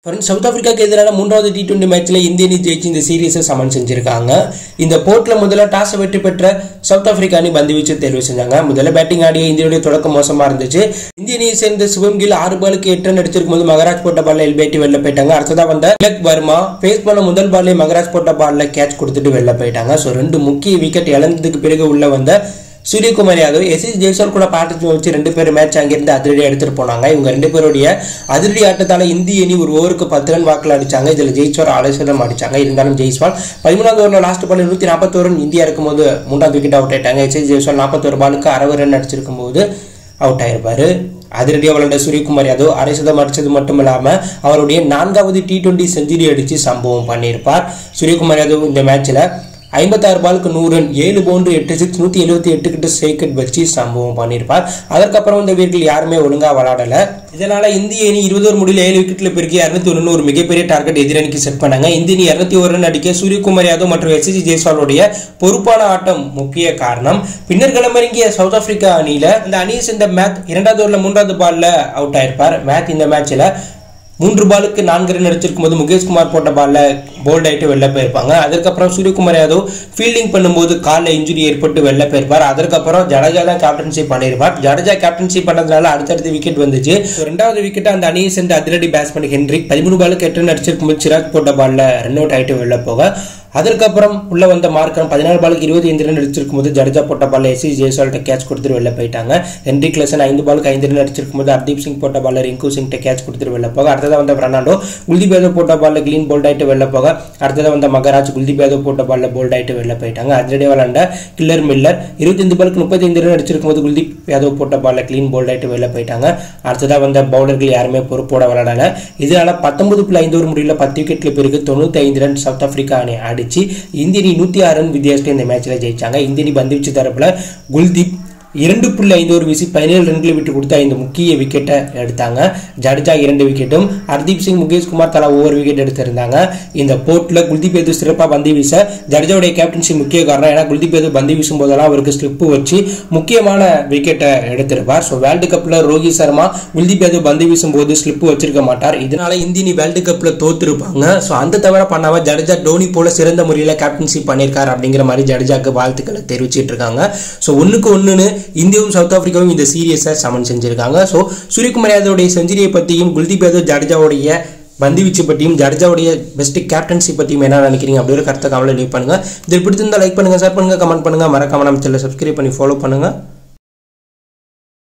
friends south ஆப்பிரிக்காக்கு எதிரான மூன்றாவது T twenty மேட்ச்ல இந்திய அணி ஜெயிச்சு இந்த சீரீஸை சமன் செஞ்சிருக்காங்க இந்த போர்ட்ல முதல்ல டாஸ் வெற்றி பெற்ற சவுத் ஆப்பிரிக்கா அணி பந்து வீச்சு தேர்வு செஞ்சாங்க முதல்ல பேட்டிங் ஆடிய இந்தியாவுடைய தொடக்கம் மோசமா இருந்துச்சு இந்திய அணியை சேர்ந்த சிவம் கில் ஆறு பாலுக்கு எட்டு ரன் அடிச்சிருக்கும் போது மகராஜ் போட்ட பால்ல எல்பேட்டி வெளில போயிட்டாங்க அடுத்ததா வந்த திலக் வர்மா ஃபேஸ் பண்ண முதல் பால்லே மகராஜ் போட்ட பால்ல கேட்ச் கொடுத்துட்டு வெளில போயிட்டாங்க ஸோ ரெண்டு முக்கிய விக்கெட் இழந்ததுக்கு பிறகு உள்ள வந்த சூரியகுமார் யாதவ் எஸ் எஸ் ஜெய்ஸ்வால் கூட பார்ட்டிசிபேட் வச்சு ரெண்டு பேரும் மேட்ச் அங்கிருந்து அதிரடி எடுத்துட்டு போனாங்க இவங்க ரெண்டு பேருடைய அதிரடி ஆட்டத்தால இந்திய அணி ஒரு ஓவருக்கு பத்து ரன் வாக்கில் அடிச்சாங்க இதுல ஜெய்ஸ்வால் ஆலோசனம் அடிச்சாங்க இருந்தாலும் ஜெய்ஸ்வால் பதிமூணாவது ஓவரில் லாஸ்ட் பால் நூற்றி நாற்பத்தோரு ரன் இந்தியா இருக்கும்போது மூன்றாவது விக்கெட் அவுட் ஆயிட்டாங்க எஸ் எஸ் ஜெய்ஸ்வால் நாற்பத்தோரு பாலுக்கு அறுபது ரன் அடிச்சிருக்கும் போது அவுட் ஆயிருப்பாரு அதிரடியாக விளையாண்ட சூரியகுமார் யாதவ் அரை சதம் அடிச்சது மட்டும் இல்லாம அவருடைய நான்காவது டி டுவெண்டி செஞ்சுரி அடிச்சு சம்பவம் பண்ணியிருப்பார் சூரியகுமார் யாதவ் இந்த மேட்ச்ல ஐம்பத்தாறு பாலுக்கு நூறு ரன் ஏழு பவுண்டு எட்டு சிக்ஸ் நூற்றி எழுபத்தி எட்டு கிட்ட சேக்கெட் வச்சு சம்பவம் பண்ணியிருப்பார் அதற்கப்புறம் இந்த வீரர்கள் யாருமே ஒழுங்கா விளையாடல இதனால இந்திய அணி இருபது முடியல ஏழு விக்கெட்ல பெருக்கி இரநூத்தி ஒன்று ஒரு மிகப்பெரிய டார்கெட் எதிரணிக்கு செட் பண்ணாங்க இந்திய அணி இரநூத்தி ஒரு ரன் அடிக்க சூரியகுமார் யாதவ் மற்றும் எஸ் சி ஜெய்ஸ்வாலுடைய பொறுப்பான ஆட்டம் முக்கிய காரணம் பின்னர் களமிறங்கிய சவுத் ஆப்பிரிக்கா அணியில இந்த அணியை சேர்ந்த மேத் இரண்டாவது ஓவர்ல மூன்றாவது பால்ல அவுட் ஆயிருப்பார் மேத் இந்த மேட்ச்ல மூன்று பாலுக்கு நான்கு ரன் அடிச்சிருக்கும் போது முகேஷ்குமார் போட்ட பால்ல போல்ட் ஆயிட்டு வெளில போயிருப்பாங்க அதுக்கப்புறம் சூரியகுமார் யாதவ் ஃபீல்டிங் பண்ணும்போது காலில் இன்ஜுரி ஏற்பட்டு வெளில போயிருப்பார் அதுக்கப்புறம் ஜடேஜா தான் கேப்டன்ஷிப் பண்ணியிருப்பார் ஜடேஜா கேப்டன்ஷிப் பண்ணதுனால அடுத்தடுத்து விக்கெட் வந்துச்சு ரெண்டாவது விக்கெட் அந்த அணியை சேர்ந்து அதிரடி பேட்ஸ்மேன் ஹென்ரிக் பதிமூணு பாலுக்கு எட்டு ரன் அடிச்சிருக்கும் போது சிராக் போட்ட பால்ல ரன் அவுட் ஆயிட்டு வெளில போக அதற்கப்புறம் உள்ள வந்த மார்க்கம் பதினாறு பாலுக்கு இருபது ஐந்து ரன் அடிச்சிருக்கும் போது ஜடேஜா போட்ட பால் எஸ் ஜெய்ஸ்வால்ட்ட கேட்ச் கொடுத்துட்டு வெளில போயிட்டாங்க ஹென்ரி கிளசன் ஐந்து பாலுக்கு ஐந்து ரன் அடிச்சிருக்கும் போது ஹர்தீப் சிங் போட்ட பால் ரிங்கு சிங்கிட்ட கேட்ச் கொடுத்துட்டு வெளில போக அடுத்ததாக வந்த பெர்னாண்டோ குல்தீப் யாதவ் போட்ட பால்ல கிளீன் போல்ட் ஆயிட்டு வெளில போக அடுத்ததாக வந்த மகராஜ் குல்தீப் யாதவ் போட்ட பால்ல போல்ட் ஆயிட்டு வெளில போயிட்டாங்க அதிரடி விளாண்ட கில்லர் மில்லர் இருபத்தைந்து பாலுக்கு முப்பத்தைந்து ரன் அடிச்சிருக்கும் போது குல்தீப் யாதவ் போட்ட பால்ல கிளீன் போல்ட் ஆயிட்டு வெளில போயிட்டாங்க அடுத்ததாக வந்த பவுலர்கள் யாருமே பொறுப்போட விளையாடல இதனால பத்தொன்பது புள்ளி ஐந்து ஒரு முடியல பத்து விக்கெட்ல பிறகு தொண்ணூத்தி ஐந்து ரன் சவுத் ஆப்பிரிக்கா அணி அடிச்சு இந்திய அணி நூத்தி ஆறு ரன் வித்தியாசத்தில் இந்த மேட்ச்ல ஜெயிச்சாங்க இந்திய அணி பந்து வீச்சு தரப்புல குல்தீப் இரண்டு புள்ளி ஐந்து ஒரு வீசி பதினேழு ரன்களை விட்டு கொடுத்த இந்த முக்கிய விக்கெட்டை எடுத்தாங்க ஜடேஜா இரண்டு விக்கெட்டும் ஹர்தீப் சிங் முகேஷ் குமார் தலா ஒவ்வொரு விக்கெட் எடுத்திருந்தாங்க இந்த போர்ட்ல குல்தீப் யாதவ் சிறப்பாக பந்து வீச ஜடேஜாவுடைய கேப்டன்சி முக்கிய காரணம் ஏன்னா குல்தீப் யாதவ் பந்து வீசும் போதெல்லாம் அவருக்கு ஸ்லிப்பு வச்சு முக்கியமான விக்கெட்டை எடுத்திருப்பார் ஸோ வேர்ல்டு கப்ல ரோஹித் சர்மா குல்தீப் யாதவ் பந்து வீசும் போது ஸ்லிப்பு வச்சிருக்க மாட்டார் இதனால இந்திய அணி வேர்ல்டு கப்ல தோத்துருப்பாங்க ஸோ அந்த தவிர பண்ணாம ஜடேஜா டோனி போல சிறந்த முறையில் கேப்டன்ஷிப் பண்ணியிருக்காரு அப்படிங்கிற மாதிரி ஜடேஜாக்கு வாழ்த்துக்களை தெரிவிச்சிட்டு இருக்காங்க ஸோ ஒன்றுக்கு ஒன்றுன்னு இந்தியாவும் சவுத் ஆப்பிரிக்காவும் இந்த சீரியஸை சமன் செஞ்சிருக்காங்க ஸோ சூரியகுமார் யாதவுடைய செஞ்சுரியை பற்றியும் குல்தீப் யாதவ் ஜடேஜாவுடைய பந்து வீச்சு பற்றியும் ஜடேஜாவுடைய பெஸ்ட் கேப்டன்சி பற்றியும் என்ன நினைக்கிறீங்க அப்படி ஒரு கருத்தை கவலை லீவ் பண்ணுங்க இதில் பிடிச்சிருந்தா லைக் பண்ணுங்க ஷேர் பண்ணுங்க கமெண்ட் பண்ணுங்க மறக்காம நம்ம சேனலை சப்ஸ்கிரைப் பண்ணி ஃபாலோ பண்ணுங்க